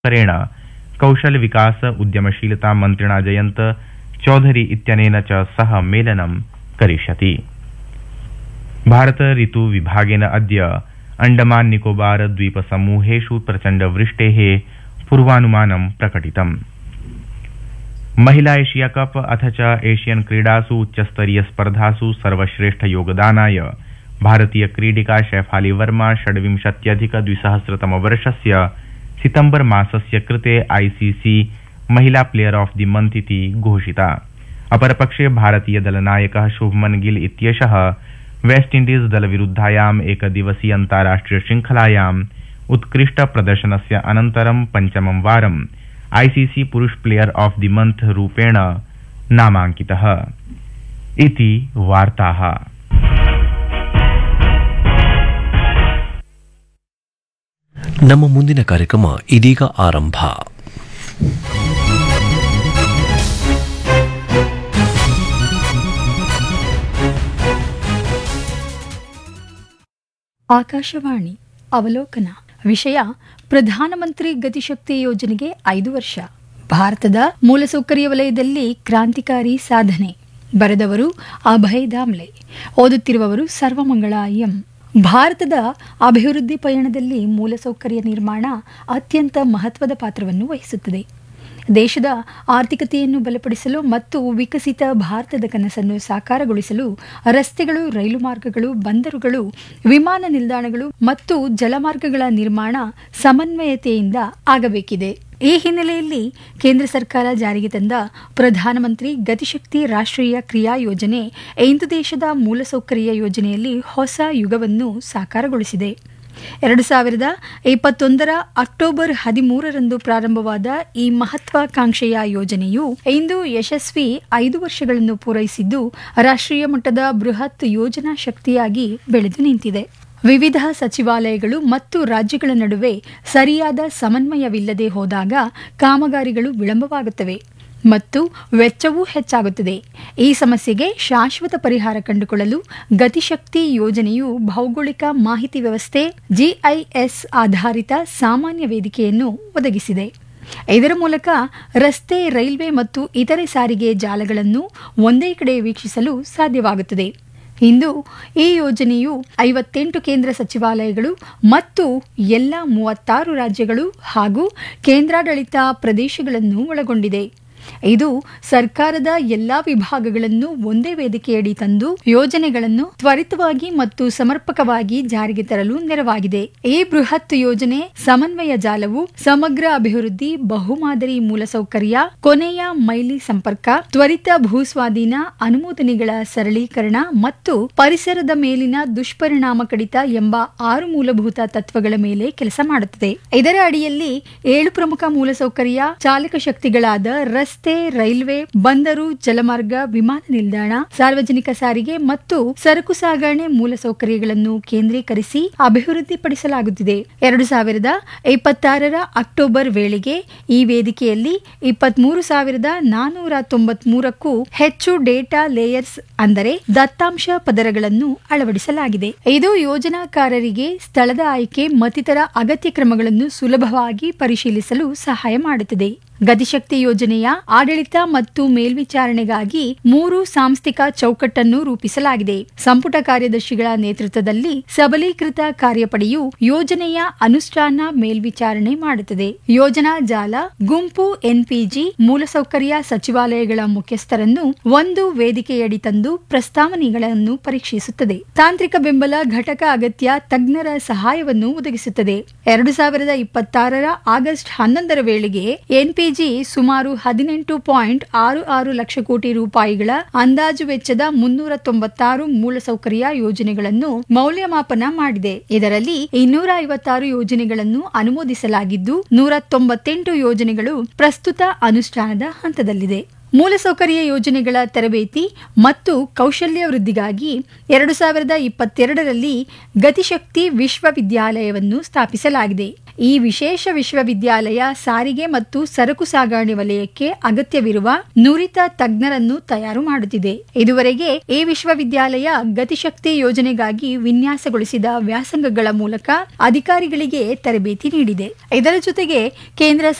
करेण कौशल विकास उद्यमशीलता मन्त्रिणा जयन्त चौधरी इत्यनेन च सह मेलनं करिष्यति भारत ऋतु विभागेन अद्य अण्डमान निकोबार द्वीपसमूहेषु प्रचण्डवृष्टेः पूर्वानुमानं प्रकटितम् महिला एशिया कप अथ च एशियन क्रीडासु उच्चस्तरीय स्पर्धासु सर्वश्रेष्ठ योगदानाय भारतीय क्रीडिका शैफाली वर्मा षड्विंशत्यधिक द्विसहस्रतमवर्षस्य सितम्बर मासस्य कृते आईसीसी महिला प्लेयर ऑफ द मंथ इति घोषिता अपरपक्षे भारतीय दलनायकः शुभमन गिल इत्येषः वेस्ट इण्डीज दलविरुद्धायाम् एकदिवसीय अन्ताराष्ट्रिय शृङ्खलायाम् उत्कृष्ट प्रदर्शनस्य अनन्तरं पञ्चमं वारं आईसीसी पुरुष प्लेयर ऑफ द मंथ रूपेण नामाङ्कितः इति वार्ताः ನಮ್ಮ ಮುಂದಿನ ಕಾರ್ಯಕ್ರಮ ಇದೀಗ ಆರಂಭ ಆಕಾಶವಾಣಿ ಅವಲೋಕನ ವಿಷಯ ಪ್ರಧಾನಮಂತ್ರಿ ಗತಿಶಕ್ತಿ ಯೋಜನೆಗೆ ಐದು ವರ್ಷ ಭಾರತದ ಮೂಲಸೌಕರ್ಯ ವಲಯದಲ್ಲಿ ಕ್ರಾಂತಿಕಾರಿ ಸಾಧನೆ ಬರೆದವರು ಅಭಯ್ ದಾಮ್ಲೆ ಓದುತ್ತಿರುವವರು ಸರ್ವಮಂಗಳ ಎಂ ಭಾರತದ ಅಭಿವೃದ್ಧಿ ಪಯಣದಲ್ಲಿ ಮೂಲಸೌಕರ್ಯ ನಿರ್ಮಾಣ ಅತ್ಯಂತ ಮಹತ್ವದ ಪಾತ್ರವನ್ನು ವಹಿಸುತ್ತದೆ ದೇಶದ ಆರ್ಥಿಕತೆಯನ್ನು ಬಲಪಡಿಸಲು ಮತ್ತು ವಿಕಸಿತ ಭಾರತದ ಕನಸನ್ನು ಸಾಕಾರಗೊಳಿಸಲು ರಸ್ತೆಗಳು ರೈಲು ಮಾರ್ಗಗಳು ಬಂದರುಗಳು ವಿಮಾನ ನಿಲ್ದಾಣಗಳು ಮತ್ತು ಜಲಮಾರ್ಗಗಳ ನಿರ್ಮಾಣ ಸಮನ್ವಯತೆಯಿಂದ ಆಗಬೇಕಿದೆ ಈ ಹಿನ್ನೆಲೆಯಲ್ಲಿ ಕೇಂದ್ರ ಸರ್ಕಾರ ಜಾರಿಗೆ ತಂದ ಪ್ರಧಾನಮಂತ್ರಿ ಗತಿಶಕ್ತಿ ರಾಷ್ಟ್ರೀಯ ಕ್ರಿಯಾ ಯೋಜನೆ ಐದು ದೇಶದ ಮೂಲಸೌಕರ್ಯ ಯೋಜನೆಯಲ್ಲಿ ಹೊಸ ಯುಗವನ್ನು ಸಾಕಾರಗೊಳಿಸಿದೆ ಎರಡು ಸಾವಿರದ ಇಪ್ಪತ್ತೊಂದರ ಅಕ್ಟೋಬರ್ ಹದಿಮೂರರಂದು ಪ್ರಾರಂಭವಾದ ಈ ಮಹತ್ವಾಕಾಂಕ್ಷೆಯ ಯೋಜನೆಯು ಇಂದು ಯಶಸ್ವಿ ಐದು ವರ್ಷಗಳನ್ನು ಪೂರೈಸಿದ್ದು ರಾಷ್ಟ್ರೀಯ ಮಟ್ಟದ ಬೃಹತ್ ಯೋಜನಾ ಶಕ್ತಿಯಾಗಿ ಬೆಳೆದು ನಿಂತಿದೆ ವಿವಿಧ ಸಚಿವಾಲಯಗಳು ಮತ್ತು ರಾಜ್ಯಗಳ ನಡುವೆ ಸರಿಯಾದ ಸಮನ್ವಯವಿಲ್ಲದೆ ಹೋದಾಗ ಕಾಮಗಾರಿಗಳು ವಿಳಂಬವಾಗುತ್ತವೆ ಮತ್ತು ವೆಚ್ಚವೂ ಹೆಚ್ಚಾಗುತ್ತದೆ ಈ ಸಮಸ್ಯೆಗೆ ಶಾಶ್ವತ ಪರಿಹಾರ ಕಂಡುಕೊಳ್ಳಲು ಗತಿಶಕ್ತಿ ಯೋಜನೆಯು ಭೌಗೋಳಿಕ ಮಾಹಿತಿ ವ್ಯವಸ್ಥೆ ಜಿಐಎಸ್ ಆಧಾರಿತ ಸಾಮಾನ್ಯ ವೇದಿಕೆಯನ್ನು ಒದಗಿಸಿದೆ ಇದರ ಮೂಲಕ ರಸ್ತೆ ರೈಲ್ವೆ ಮತ್ತು ಇತರೆ ಸಾರಿಗೆ ಜಾಲಗಳನ್ನು ಒಂದೇ ಕಡೆ ವೀಕ್ಷಿಸಲು ಸಾಧ್ಯವಾಗುತ್ತದೆ ಇಂದು ಈ ಯೋಜನೆಯು ಐವತ್ತೆಂಟು ಕೇಂದ್ರ ಸಚಿವಾಲಯಗಳು ಮತ್ತು ಎಲ್ಲ ಮೂವತ್ತಾರು ರಾಜ್ಯಗಳು ಹಾಗೂ ಕೇಂದ್ರಾಡಳಿತ ಪ್ರದೇಶಗಳನ್ನು ಒಳಗೊಂಡಿದೆ ಇದು ಸರ್ಕಾರದ ಎಲ್ಲಾ ವಿಭಾಗಗಳನ್ನು ಒಂದೇ ವೇದಿಕೆಯಡಿ ತಂದು ಯೋಜನೆಗಳನ್ನು ತ್ವರಿತವಾಗಿ ಮತ್ತು ಸಮರ್ಪಕವಾಗಿ ಜಾರಿಗೆ ತರಲು ನೆರವಾಗಿದೆ ಈ ಬೃಹತ್ ಯೋಜನೆ ಸಮನ್ವಯ ಜಾಲವು ಸಮಗ್ರ ಅಭಿವೃದ್ಧಿ ಬಹುಮಾದರಿ ಮೂಲಸೌಕರ್ಯ ಕೊನೆಯ ಮೈಲಿ ಸಂಪರ್ಕ ತ್ವರಿತ ಭೂಸ್ವಾಧೀನ ಅನುಮೋದನೆಗಳ ಸರಳೀಕರಣ ಮತ್ತು ಪರಿಸರದ ಮೇಲಿನ ದುಷ್ಪರಿಣಾಮ ಕಡಿತ ಎಂಬ ಆರು ಮೂಲಭೂತ ತತ್ವಗಳ ಮೇಲೆ ಕೆಲಸ ಮಾಡುತ್ತದೆ ಇದರ ಅಡಿಯಲ್ಲಿ ಏಳು ಪ್ರಮುಖ ಮೂಲಸೌಕರ್ಯ ಚಾಲಕ ಶಕ್ತಿಗಳಾದ ರಸ್ತೆ ರೈಲ್ವೆ ಬಂದರು ಜಲಮಾರ್ಗ ವಿಮಾನ ನಿಲ್ದಾಣ ಸಾರ್ವಜನಿಕ ಸಾರಿಗೆ ಮತ್ತು ಸರಕು ಸಾಗಣೆ ಮೂಲಸೌಕರ್ಯಗಳನ್ನು ಕೇಂದ್ರೀಕರಿಸಿ ಅಭಿವೃದ್ಧಿಪಡಿಸಲಾಗುತ್ತಿದೆ ಎರಡು ಸಾವಿರದ ಇಪ್ಪತ್ತಾರರ ಅಕ್ಟೋಬರ್ ವೇಳೆಗೆ ಈ ವೇದಿಕೆಯಲ್ಲಿ ಇಪ್ಪತ್ಮೂರು ಸಾವಿರದ ನಾನೂರ ತೊಂಬತ್ಮೂರಕ್ಕೂ ಹೆಚ್ಚು ಡೇಟಾ ಲೇಯರ್ಸ್ ಅಂದರೆ ದತ್ತಾಂಶ ಪದರಗಳನ್ನು ಅಳವಡಿಸಲಾಗಿದೆ ಇದು ಯೋಜನಾಕಾರರಿಗೆ ಸ್ಥಳದ ಆಯ್ಕೆ ಮತ್ತಿತರ ಅಗತ್ಯ ಕ್ರಮಗಳನ್ನು ಸುಲಭವಾಗಿ ಪರಿಶೀಲಿಸಲು ಸಹಾಯ ಮಾಡುತ್ತದೆ ಗತಿಶಕ್ತಿ ಯೋಜನೆಯ ಆಡಳಿತ ಮತ್ತು ಮೇಲ್ವಿಚಾರಣೆಗಾಗಿ ಮೂರು ಸಾಂಸ್ಥಿಕ ಚೌಕಟ್ಟನ್ನು ರೂಪಿಸಲಾಗಿದೆ ಸಂಪುಟ ಕಾರ್ಯದರ್ಶಿಗಳ ನೇತೃತ್ವದಲ್ಲಿ ಸಬಲೀಕೃತ ಕಾರ್ಯಪಡೆಯು ಯೋಜನೆಯ ಅನುಷ್ಠಾನ ಮೇಲ್ವಿಚಾರಣೆ ಮಾಡುತ್ತದೆ ಯೋಜನಾ ಜಾಲ ಗುಂಪು ಎನ್ಪಿಜಿ ಮೂಲಸೌಕರ್ಯ ಸಚಿವಾಲಯಗಳ ಮುಖ್ಯಸ್ಥರನ್ನು ಒಂದು ವೇದಿಕೆಯಡಿ ತಂದು ಪ್ರಸ್ತಾವನೆಗಳನ್ನು ಪರೀಕ್ಷಿಸುತ್ತದೆ ತಾಂತ್ರಿಕ ಬೆಂಬಲ ಘಟಕ ಅಗತ್ಯ ತಜ್ಞರ ಸಹಾಯವನ್ನು ಒದಗಿಸುತ್ತದೆ ಎರಡು ಸಾವಿರದ ಇಪ್ಪತ್ತಾರರ ಆಗಸ್ಟ್ ಹನ್ನೊಂದರ ವೇಳೆಗೆ ಎನ್ಪಿ ಸುಮಾರು ಹದಿನೆಂಟು ಪಾಯಿಂಟ್ ಆರು ಆರು ಲಕ್ಷ ಕೋಟಿ ರೂಪಾಯಿಗಳ ಅಂದಾಜು ವೆಚ್ಚದ ಮುನ್ನೂರ ತೊಂಬತ್ತಾರು ಮೂಲಸೌಕರ್ಯ ಯೋಜನೆಗಳನ್ನು ಮೌಲ್ಯಮಾಪನ ಮಾಡಿದೆ ಇದರಲ್ಲಿ ಇನ್ನೂರ ಐವತ್ತಾರು ಯೋಜನೆಗಳನ್ನು ಅನುಮೋದಿಸಲಾಗಿದ್ದು ನೂರ ತೊಂಬತ್ತೆಂಟು ಯೋಜನೆಗಳು ಪ್ರಸ್ತುತ ಅನುಷ್ಠಾನದ ಹಂತದಲ್ಲಿದೆ ಮೂಲಸೌಕರ್ಯ ಯೋಜನೆಗಳ ತರಬೇತಿ ಮತ್ತು ಕೌಶಲ್ಯ ವೃದ್ಧಿಗಾಗಿ ಎರಡು ಸಾವಿರದ ಇಪ್ಪತ್ತೆರಡರಲ್ಲಿ ಗತಿಶಕ್ತಿ ವಿಶ್ವವಿದ್ಯಾಲಯವನ್ನು ಸ್ಥಾಪಿಸಲಾಗಿದೆ ಈ ವಿಶೇಷ ವಿಶ್ವವಿದ್ಯಾಲಯ ಸಾರಿಗೆ ಮತ್ತು ಸರಕು ಸಾಗಣೆ ವಲಯಕ್ಕೆ ಅಗತ್ಯವಿರುವ ನುರಿತ ತಜ್ಞರನ್ನು ತಯಾರು ಮಾಡುತ್ತಿದೆ ಇದುವರೆಗೆ ಈ ವಿಶ್ವವಿದ್ಯಾಲಯ ಗತಿಶಕ್ತಿ ಯೋಜನೆಗಾಗಿ ವಿನ್ಯಾಸಗೊಳಿಸಿದ ವ್ಯಾಸಂಗಗಳ ಮೂಲಕ ಅಧಿಕಾರಿಗಳಿಗೆ ತರಬೇತಿ ನೀಡಿದೆ ಇದರ ಜೊತೆಗೆ ಕೇಂದ್ರ